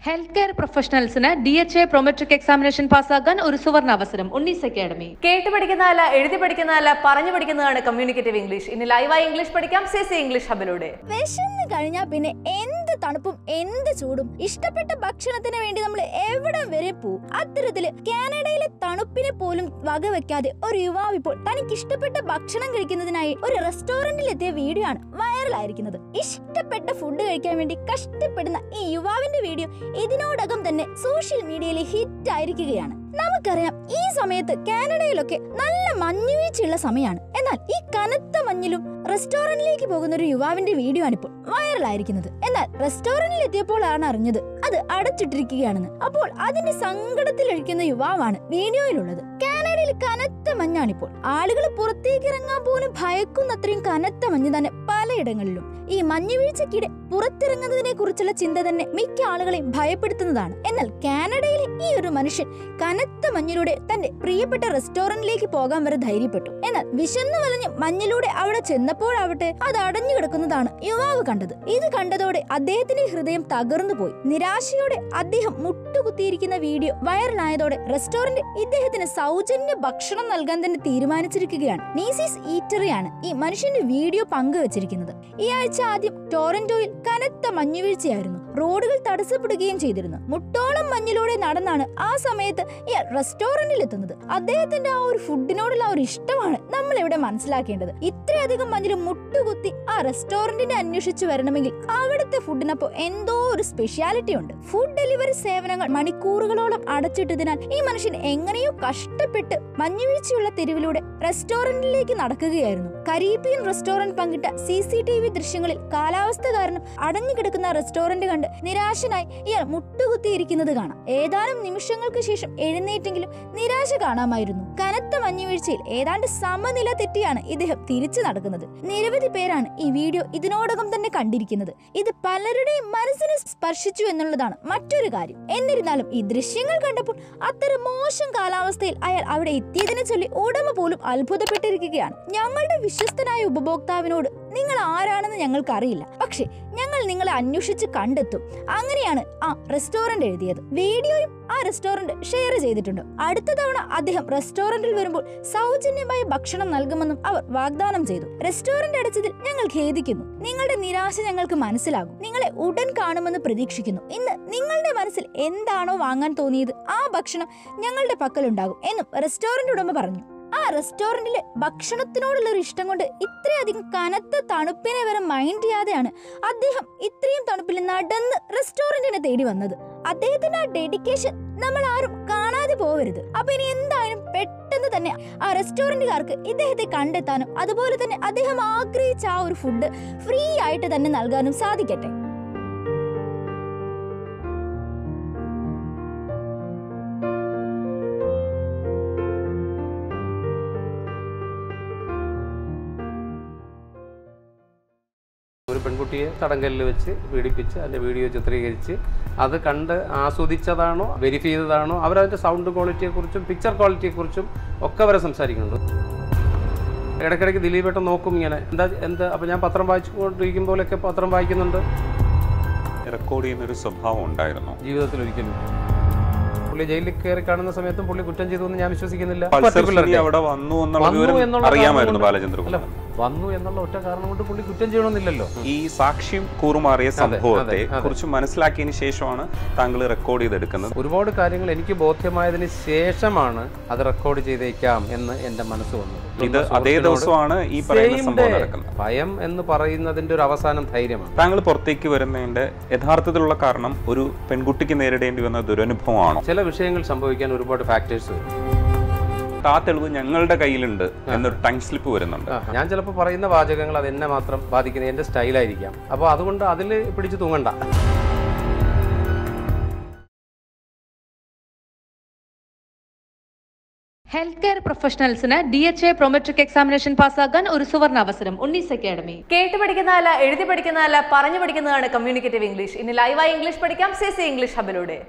Health care പ്രൊഫഷണൽസിന് D H A Prometric examination പാസ്സാകാൻ ഒരു സുവർണ അവസരം ഉണ്ണീസ് അക്കാഡമി കേട്ട് പഠിക്കുന്നതല്ല എഴുതി പഠിക്കുന്നതല്ല പറഞ്ഞു പഠിക്കുന്നതാണ് കമ്മ്യൂണിക്കേറ്റീവ് ഇംഗ്ലീഷ് ഇനി ലൈവായി ഇംഗ്ലീഷ് പഠിക്കാം സി സി ഇംഗ്ലീഷ് ഹബിലൂടെ വിശന്ന് കഴിഞ്ഞാൽ പിന്നെ എന്ത് തണുപ്പും എന്ത് ചൂടും ഇഷ്ടപ്പെട്ട ഭക്ഷണത്തിന് വേണ്ടി നമ്മൾ എവിടെ വരെ പോവും അത്തരത്തില് കാനഡയിലെ തണുപ്പിനെ പോലും വകവെക്കാതെ ഒരു യുവാവ് ഇപ്പോൾ തനിക്ക് ഇഷ്ടപ്പെട്ട ഭക്ഷണം കഴിക്കുന്നതിനായി ഒരു റെസ്റ്റോറന്റിൽ എത്തിയ വീഡിയോ ആണ് വൈറലായിരിക്കുന്നത് ഇഷ്ടപ്പെട്ട ഫുഡ് കഴിക്കാൻ വേണ്ടി കഷ്ടപ്പെടുന്ന ഈ യുവാവിന്റെ വീഡിയോ ഇതിനോടകം തന്നെ സോഷ്യൽ മീഡിയയിൽ ഹിറ്റ് ആയിരിക്കുകയാണ് നമുക്കറിയാം ഈ സമയത്ത് കാനഡയിലൊക്കെ നല്ല മഞ്ഞുവീഴ്ചയുള്ള സമയമാണ് എന്നാൽ ഈ കനത്ത മഞ്ഞിലും റെസ്റ്റോറന്റിലേക്ക് പോകുന്ന ഒരു യുവാവിന്റെ വീഡിയോ ആണിപ്പോൾ വൈറലായിരിക്കുന്നത് എന്നാൽ റെസ്റ്റോറന്റിൽ എത്തിയപ്പോഴാണ് അറിഞ്ഞത് അത് അടച്ചിട്ടിരിക്കുകയാണെന്ന് അപ്പോൾ അതിന്റെ സങ്കടത്തിലിരിക്കുന്ന യുവാവാണ് വീഡിയോയിലുള്ളത് കാനഡയിൽ കനത്ത മഞ്ഞാണിപ്പോൾ ആളുകൾ പുറത്തേക്ക് ഇറങ്ങാൻ പോലും ഭയക്കുന്നത്രയും കനത്ത മഞ്ഞ് തന്നെ പലയിടങ്ങളിലും ഈ മഞ്ഞുവീഴ്ചക്കിടെ പുറത്തിറങ്ങുന്നതിനെ കുറിച്ചുള്ള ചിന്ത തന്നെ മിക്ക ആളുകളെയും ഭയപ്പെടുത്തുന്നതാണ് എന്നാൽ കാനഡയിലെ ഈ ഒരു മനുഷ്യൻ കനത്ത മഞ്ഞിലൂടെ തന്റെ പ്രിയപ്പെട്ട റെസ്റ്റോറന്റിലേക്ക് പോകാൻ വരെ ധൈര്യപ്പെട്ടു എന്നാൽ വിശന്നു വലഞ്ഞ് മഞ്ഞിലൂടെ അവിടെ ചെന്നപ്പോഴാവട്ടെ അത് അടഞ്ഞു കിടക്കുന്നതാണ് യുവാവ് കണ്ടത് ഇത് കണ്ടതോടെ അദ്ദേഹത്തിന്റെ ഹൃദയം തകർന്നു പോയി നിരാശയോടെ അദ്ദേഹം മുട്ടുകുത്തിയിരിക്കുന്ന വീഡിയോ വൈറലായതോടെ റെസ്റ്റോറന്റ് ഇദ്ദേഹത്തിന് സൗജന്യ ഭക്ഷണം നൽകാൻ തന്നെ തീരുമാനിച്ചിരിക്കുകയാണ് നീസീസ് ഈറ്ററിയാണ് ഈ മനുഷ്യന്റെ വീഡിയോ പങ്കുവച്ചിരിക്കുന്നത് ഈ ആഴ്ച ആദ്യം ടോറന്റോയിൽ കനത്ത മഞ്ഞുവീഴ്ചയായിരുന്നു റോഡുകൾ തടസ്സപ്പെടുകയും ചെയ്തിരുന്നു മുട്ടോളം മഞ്ഞിലൂടെ നടന്നാണ് ആ സമയത്ത് ഇയാൾ റെസ്റ്റോറന്റിൽ എത്തുന്നത് അദ്ദേഹത്തിന്റെ ആ ഒരു ഫുഡിനോടുള്ള ആ ഒരു ഇഷ്ടമാണ് നമ്മൾ ഇവിടെ മനസ്സിലാക്കേണ്ടത് ഇത്രയധികം മഞ്ഞിൽ മുട്ടുകുത്തി ആ റെസ്റ്റോറന്റിനെ അന്വേഷിച്ചു വരണമെങ്കിൽ അവിടുത്തെ ഫുഡിനപ്പോ എന്തോ ഒരു സ്പെഷ്യാലിറ്റി ഉണ്ട് ഫുഡ് ഡെലിവറി സേവനങ്ങൾ മണിക്കൂറുകളോളം അടച്ചിട്ടതിനാൽ ഈ മനുഷ്യൻ എങ്ങനെയോ കഷ്ടപ്പെട്ട് മഞ്ഞുവീഴ്ചയുള്ള തെരുവിലൂടെ റെസ്റ്റോറന്റിലേക്ക് നടക്കുകയായിരുന്നു കരീബിയൻ റെസ്റ്റോറന്റ് പങ്കിട്ട സി സി ടി വി ദൃശ്യങ്ങളിൽ കാലാവസ്ഥ കാരണം അടഞ്ഞുകിടക്കുന്ന റെസ്റ്റോറന്റ് കണ്ട് നിരാശനായി ഇയാൾ മുട്ടുകുത്തിയിരിക്കുന്നത് കാണാം ഏതാനും നിമിഷങ്ങൾക്ക് ശേഷം എഴുന്നേറ്റെങ്കിലും നിരാശ കാണാമായിരുന്നു കനത്ത മഞ്ഞുവീഴ്ചയിൽ ഏതാണ്ട് സമനില തെറ്റിയാണ് ഇദ്ദേഹം തിരിച്ചു നടക്കുന്നത് നിരവധി പേരാണ് ഈ വീഡിയോ ഇതിനോടകം തന്നെ കണ്ടിരിക്കുന്നത് ഇത് പലരുടെയും മനസ്സിനെ സ്പർശിച്ചു എന്നുള്ളതാണ് മറ്റൊരു കാര്യം എന്നിരുന്നാലും ഈ ദൃശ്യങ്ങൾ കണ്ടപ്പോൾ അത്തരം മോശം കാലാവസ്ഥയിൽ അയാൾ അവിടെ എത്തിയതിനെ ചൊല്ലി ഉടമ പോലും അത്ഭുതപ്പെട്ടിരിക്കുകയാണ് ഞങ്ങളുടെ വിശ്വസ്തനായ ഉപഭോക്താവിനോട് നിങ്ങൾ ആരാണെന്ന് ഞങ്ങൾക്ക് അറിയില്ല പക്ഷേ ഞങ്ങൾ നിങ്ങളെ അന്വേഷിച്ച് കണ്ടെത്തും അങ്ങനെയാണ് ആ റെസ്റ്റോറന്റ് എഴുതിയത് വീഡിയോയും ആ റെസ്റ്റോറന്റ് ഷെയർ ചെയ്തിട്ടുണ്ട് അടുത്ത തവണ അദ്ദേഹം റെസ്റ്റോറന്റിൽ വരുമ്പോൾ സൗജന്യമായി ഭക്ഷണം നൽകുമെന്നും അവർ വാഗ്ദാനം ചെയ്തു റെസ്റ്റോറന്റ് അടച്ചതിൽ ഞങ്ങൾ ഖേദിക്കുന്നു നിങ്ങളുടെ നിരാശ ഞങ്ങൾക്ക് മനസ്സിലാകും നിങ്ങളെ ഉടൻ കാണുമെന്ന് പ്രതീക്ഷിക്കുന്നു ഇന്ന് നിങ്ങളുടെ മനസ്സിൽ എന്താണോ വാങ്ങാൻ തോന്നിയത് ആ ഭക്ഷണം ഞങ്ങളുടെ പക്കലുണ്ടാകും എന്നും റെസ്റ്റോറന്റ് ഉടമ പറഞ്ഞു ആ റെസ്റ്റോറന്റിലെ ഭക്ഷണത്തിനോടുള്ള ഒരു ഇഷ്ടം കൊണ്ട് ഇത്രയധികം കനത്ത തണുപ്പിനെ വരെ മൈൻഡ് ചെയ്യാതെയാണ് അദ്ദേഹം ഇത്രയും തണുപ്പിൽ നടന്ന് റെസ്റ്റോറന്റിനെ തേടി വന്നത് അദ്ദേഹത്തിന്റെ ആ ഡെഡിക്കേഷൻ നമ്മൾ ആരും കാണാതെ പോവരുത് അപ്പൊ ഇനി എന്തായാലും പെട്ടെന്ന് തന്നെ ആ റെസ്റ്റോറന്റുകാർക്ക് ഇദ്ദേഹത്തെ കണ്ടെത്താനും അതുപോലെ തന്നെ അദ്ദേഹം ആഗ്രഹിച്ച ആ ഒരു ഫുഡ് ഫ്രീ ആയിട്ട് തന്നെ നൽകാനും സാധിക്കട്ടെ ഒരു പെൺകുട്ടിയെ തടങ്കലിൽ വെച്ച് പീഡിപ്പിച്ച് അതിൻ്റെ വീഡിയോ ചിത്രീകരിച്ച് അത് കണ്ട് ആസ്വദിച്ചതാണോ വെരിഫൈ ചെയ്തതാണോ അവരതിൻ്റെ സൗണ്ട് ക്വാളിറ്റിയെക്കുറിച്ചും പിക്ചർ ക്വാളിറ്റിയെക്കുറിച്ചും ഒക്കെ അവരെ സംസാരിക്കുന്നുണ്ട് ഇടയ്ക്കിടയ്ക്ക് ദിലീപേട്ടൻ നോക്കും ഇങ്ങനെ എന്താ എന്താ അപ്പോൾ ഞാൻ പത്രം വായിച്ചുകൊണ്ടിരിക്കുമ്പോഴൊക്കെ പത്രം വായിക്കുന്നുണ്ട് റെക്കോർഡ് ചെയ്യുന്നൊരു സ്വഭാവം ഉണ്ടായിരുന്നു ജീവിതത്തിൽ ഒരിക്കലും പുള്ളി ജയിലിൽ കയറി കാണുന്ന സമയത്തും പുള്ളി കുറ്റം ചെയ്തു എന്ന് ഞാൻ വിശ്വസിക്കുന്നില്ല പൾസർ Particular സുനി day. അവിടെ വന്നു എന്നുള്ള വന്നു വിവരം എന്നുള്ള അറിയാമായിരുന്നു കാരണം കൊണ്ട്- ബാലചന്ദ്ര അല്ല വന്നു എന്നുള്ള ഒറ്റ കാരണം കൊണ്ട് പുള്ളി കുറ്റം ചെയ്യണമെന്നില്ലല്ലോ ഈ സാക്ഷ്യം കൂറുമാറിയ സംഭവത്തെ അതെ, അതെ. കുറിച്ച് മനസ്സിലാക്കിയതിന് ശേഷമാണ് താങ്കൾ റെക്കോർഡ് ചെയ്തെടുക്കുന്നത് ഒരുപാട് കാര്യങ്ങൾ എനിക്ക് ബോധ്യമായതിന് ശേഷമാണ് അത് റെക്കോർഡ് ചെയ്തേക്കാം എന്ന് എൻ്റെ മനസ്സ് വന്നു ഇത് അതേ ദിവസമാണ് ഈ പറയുന്ന Same സംഭവം day. നടക്കുന്നത് ഭയം എന്ന് പറയുന്നതിന്റെ ഒരു അവസാനം ധൈര്യമാണ് താങ്കൾ പുറത്തേക്ക് വരുന്നതിന്റെ യഥാർത്ഥത്തിലുള്ള കാരണം ഒരു പെൺകുട്ടിക്ക് നേരിടേണ്ടി വന്ന ദുരനുഭവമാണോ ചില വിഷയങ്ങൾ സംഭവിക്കാൻ ഒരുപാട് ഫാക്ടേഴ്സ് വരും ആ തെളിവ് ഞങ്ങളുടെ കയ്യിലുണ്ട് എന്നൊരു ടൈം സ്ലിപ്പ് വരുന്നുണ്ട് ആ, ഞാൻ ചിലപ്പോൾ പറയുന്ന വാചകങ്ങൾ അത് എന്നെ മാത്രം ബാധിക്കുന്ന എൻ്റെ സ്റ്റൈലായിരിക്കാം അപ്പോൾ അതുകൊണ്ട് അതിൽ പിടിച്ച് തൂങ്ങണ്ട ഹെൽത്ത് കെയർ പ്രൊഫഷണൽസിന് D H A Prometric examination പാസ്സാകാൻ ഒരു സുവർണ അവസരം ഉണ്ണീസ് അക്കാഡമി കേട്ട് പഠിക്കുന്നതല്ല എഴുതി പഠിക്കുന്നതല്ല പറഞ്ഞു പഠിക്കുന്നതാണ് കമ്മ്യൂണിക്കേറ്റീവ് ഇംഗ്ലീഷ് ഇനി ലൈവായി ഇംഗ്ലീഷ് പഠിക്കാം സി സി ഇംഗ്ലീഷ് ഹബിലൂടെ